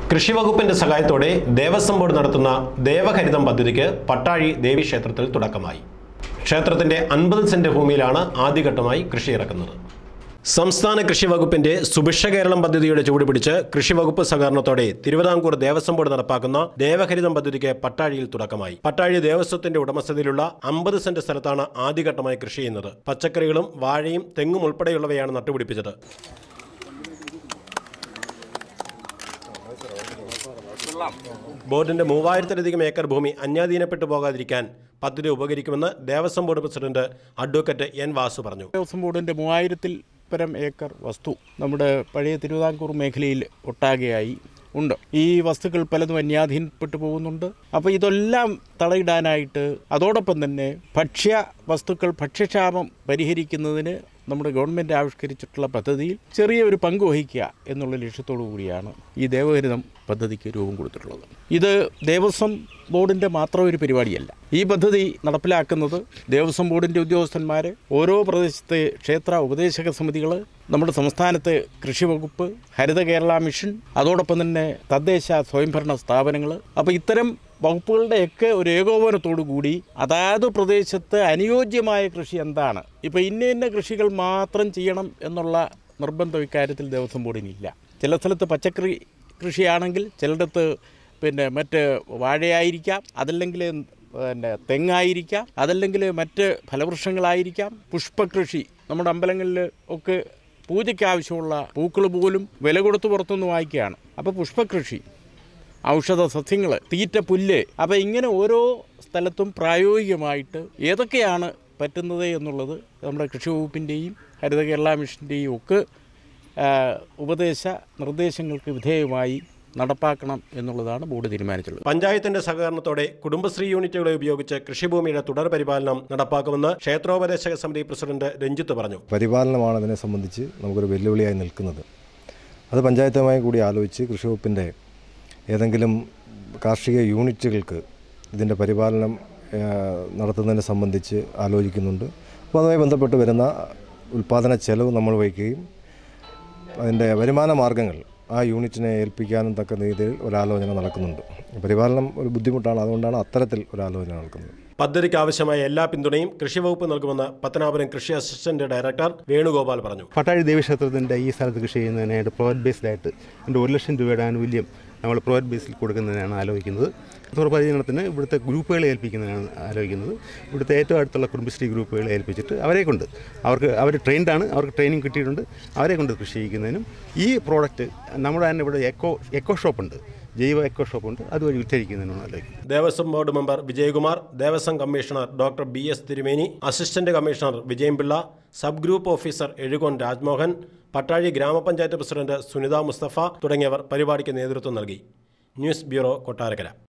കൃഷി വകുപ്പിന്റെ സഹായത്തോടെ ദേവസ്വം ബോർഡ് നടത്തുന്ന ദേവഹരിതം പദ്ധതിക്ക് പട്ടാഴി ദേവീക്ഷേത്രത്തിൽ തുടക്കമായി ക്ഷേത്രത്തിന്റെ അൻപത് സെന്റ് ഭൂമിയിലാണ് ആദ്യഘട്ടമായി കൃഷി ഇറക്കുന്നത് സംസ്ഥാന കൃഷി വകുപ്പിന്റെ സുഭിക്ഷ കേരളം പദ്ധതിയുടെ ചുവട് പിടിച്ച് കൃഷി വകുപ്പ് സഹകരണത്തോടെ തിരുവിതാംകൂർ ദേവസ്വം ബോർഡ് നടപ്പാക്കുന്ന ദേവഹരിതം പദ്ധതിക്ക് പട്ടാഴിയിൽ തുടക്കമായി പട്ടാഴി ദേവസ്വത്തിന്റെ ഉടമസ്ഥതയിലുള്ള അമ്പത് സെന്റ് സ്ഥലത്താണ് ആദ്യഘട്ടമായി കൃഷി ചെയ്യുന്നത് പച്ചക്കറികളും വാഴയും തെങ്ങും ഉൾപ്പെടെയുള്ളവയാണ് നട്ടുപിടിപ്പിച്ചത് ബോർഡിന്റെ മൂവായിരത്തിലധികം ഏക്കർ ഭൂമി അന്യാധീനപ്പെട്ടു പോകാതിരിക്കാൻ പദ്ധതി ഉപകരിക്കുമെന്ന് Devaswom board president advocate N Vasu പറഞ്ഞു ദേവസ്വം ബോർഡിൻ്റെ മൂവായിരത്തിൽ പരം ഏക്കർ വസ്തു നമ്മുടെ പഴയ തിരുവിതാംകൂർ മേഖലയിൽ ഒട്ടാകെയായി ഉണ്ട് ഈ വസ്തുക്കൾ പലതും അന്യാധീനപ്പെട്ടു പോകുന്നുണ്ട് അപ്പോൾ ഇതെല്ലാം തടയിടാനായിട്ട് അതോടൊപ്പം തന്നെ ഭക്ഷ്യ വസ്തുക്കൾ ഭക്ഷ്യക്ഷാമം പരിഹരിക്കുന്നതിന് നമ്മുടെ ഗവൺമെൻറ് ആവിഷ്കരിച്ചിട്ടുള്ള പദ്ധതിയിൽ ചെറിയ ഒരു പങ്ക് വഹിക്കുക എന്നുള്ള ലക്ഷ്യത്തോടു കൂടിയാണ് ഈ ദേവഹരിതം പദ്ധതിക്ക് രൂപം കൊടുത്തിട്ടുള്ളത് ഇത് ദേവസ്വം ബോർഡിൻ്റെ മാത്രം ഒരു പരിപാടിയല്ല ഈ പദ്ധതി നടപ്പിലാക്കുന്നത് ദേവസ്വം ബോർഡിൻ്റെ ഉദ്യോഗസ്ഥന്മാർ ഓരോ പ്രദേശത്തെ ക്ഷേത്ര ഉപദേശക സമിതികൾ നമ്മുടെ സംസ്ഥാനത്തെ കൃഷി വകുപ്പ് ഹരിത കേരള മിഷൻ അതോടൊപ്പം തന്നെ തദ്ദേശ സ്വയംഭരണ സ്ഥാപനങ്ങൾ അപ്പോൾ ഇത്തരം വകുപ്പുകളുടെയൊക്കെ ഒരു ഏകോപനത്തോടു കൂടി അതാത് പ്രദേശത്ത് അനുയോജ്യമായ കൃഷി എന്താണ് ഇപ്പോൾ ഇന്ന ഇന്ന കൃഷികൾ മാത്രം ചെയ്യണം എന്നുള്ള നിർബന്ധം ഇക്കാര്യത്തിൽ ദേവസ്വം ബോർഡിനില്ല ചില സ്ഥലത്ത് പച്ചക്കറി കൃഷിയാണെങ്കിൽ ചിലയിടത്ത് പിന്നെ മറ്റ് വാഴയായിരിക്കാം അതല്ലെങ്കിൽ പിന്നെ തെങ്ങായിരിക്കാം അതല്ലെങ്കിൽ മറ്റ് ഫലവൃക്ഷങ്ങളായിരിക്കാം പുഷ്പകൃഷി നമ്മുടെ അമ്പലങ്ങളിൽ ഒക്കെ പൂജയ്ക്ക് ആവശ്യമുള്ള പൂക്കൾ പോലും വില കൊടുത്ത് പുറത്തുനിന്ന് വാങ്ങിക്കുകയാണ് അപ്പോൾ പുഷ്പകൃഷി ഔഷധ സസ്യങ്ങൾ തീറ്റ പുല്ല് അപ്പോൾ ഇങ്ങനെ ഓരോ സ്ഥലത്തും പ്രായോഗികമായിട്ട് ഏതൊക്കെയാണ് പറ്റുന്നത് എന്നുള്ളത് നമ്മുടെ കൃഷി വകുപ്പിൻ്റെയും ഹരിത കേരള മിഷൻ്റെയും ഒക്കെ ആ, ഉപദേശ നിർദ്ദേശങ്ങൾക്ക് വിധേയമായി നടപ്പാക്കണം എന്നുള്ളതാണ് ബോർഡ് തീരുമാനിച്ചിട്ടുള്ളത് പഞ്ചായത്തിന്റെ സഹകരണത്തോടെ കുടുംബശ്രീ യൂണിറ്റുകളെ ഉപയോഗിച്ച് കൃഷിഭൂമിയുടെ തുടർ പരിപാലനം നടപ്പാക്കുമെന്ന് ക്ഷേത്രോപദേശക സമിതി പ്രസിഡന്റ് രഞ്ജിത്ത് പറഞ്ഞു പരിപാലനമാണ് അതിനെ സംബന്ധിച്ച് നമുക്കൊരു വെല്ലുവിളിയായി നിൽക്കുന്നത് അത് പഞ്ചായത്തുമായി കൂടി ആലോചിച്ച് കൃഷി വകുപ്പിൻ്റെ ഏതെങ്കിലും കാർഷിക യൂണിറ്റുകൾക്ക് ഇതിൻ്റെ പരിപാലനം ആ, നടത്തുന്നതിനെ സംബന്ധിച്ച് ആലോചിക്കുന്നുണ്ട് അപ്പോൾ അതുമായി ബന്ധപ്പെട്ട് വരുന്ന ഉൽപ്പാദന ചെലവ് നമ്മൾ വഹിക്കുകയും അതിൻ്റെ വരുമാന മാർഗ്ഗങ്ങൾ ആ യൂണിറ്റിനെ ഏൽപ്പിക്കാനും തക്ക രീതിയിൽ ഒരാലോചന നടക്കുന്നുണ്ട് പരിപാലനം ഒരു ബുദ്ധിമുട്ടാണ് അതുകൊണ്ടാണ് അത്തരത്തിൽ ഒരാലോചന നടക്കുന്നത് പദ്ധതിക്ക് ആവശ്യമായ എല്ലാ പിന്തുണയും കൃഷി വകുപ്പ് നൽകുമെന്ന് പത്തനാപുരം കൃഷി അസിസ്റ്റന്റ് ഡയറക്ടർ വേണുഗോപാൽ പറഞ്ഞു പട്ടാഴി ദേവീക്ഷേത്രത്തിൻ്റെ ഈ സ്ഥലത്ത് കൃഷി ചെയ്യുന്നതിനായിട്ട് പ്രോജക്ട് ബേസ്ഡ് ആയിട്ട് എൻ്റെ ഒരു ലക്ഷം രൂപയുടെ ആനുകൂല്യം നമ്മൾ പ്രോജക്ട് ബേസിൽ കൊടുക്കുന്നതിനാണ് ആലോചിക്കുന്നത് തുറപരിചരണത്തിന് ഇവിടുത്തെ ഗ്രൂപ്പുകളെ ഏൽപ്പിക്കുന്നതിനാണ് ആലോചിക്കുന്നത് ഇവിടുത്തെ ഏറ്റവും അടുത്തുള്ള കുടുംബശ്രീ ഗ്രൂപ്പുകളെ ഏൽപ്പിച്ചിട്ട് അവരെ കൊണ്ട് അവർക്ക് അവർ ട്രെയിൻഡാണ് അവർക്ക് ട്രെയിനിങ് കിട്ടിയിട്ടുണ്ട് അവരെ കൊണ്ട് കൃഷി ചെയ്യിക്കുന്നതിനും ഈ പ്രോഡക്റ്റ് നമ്മുടെ തന്നെ ഇവിടെ എക്കോ എക്കോ ഷോപ്പുണ്ട് ജൈവ എക്കോ ഷോപ്പുണ്ട് അതുവഴി വിറ്റഴിക്കുന്നതിനാണ് ആലോചിക്കുന്നത് Devaswom board member Vijayakumar Devaswom commissioner doctor B S Thirumeni assistant commissioner Vijayampillai sub group officer Ezhukone Rajmohan Pattazhi grama panchayat president Sunitha Mustafa തുടങ്ങിയവർ പരിപാടിക്ക് നേതൃത്വം നൽകി ന്യൂസ് ബ്യൂറോ കൊട്ടാരക്കര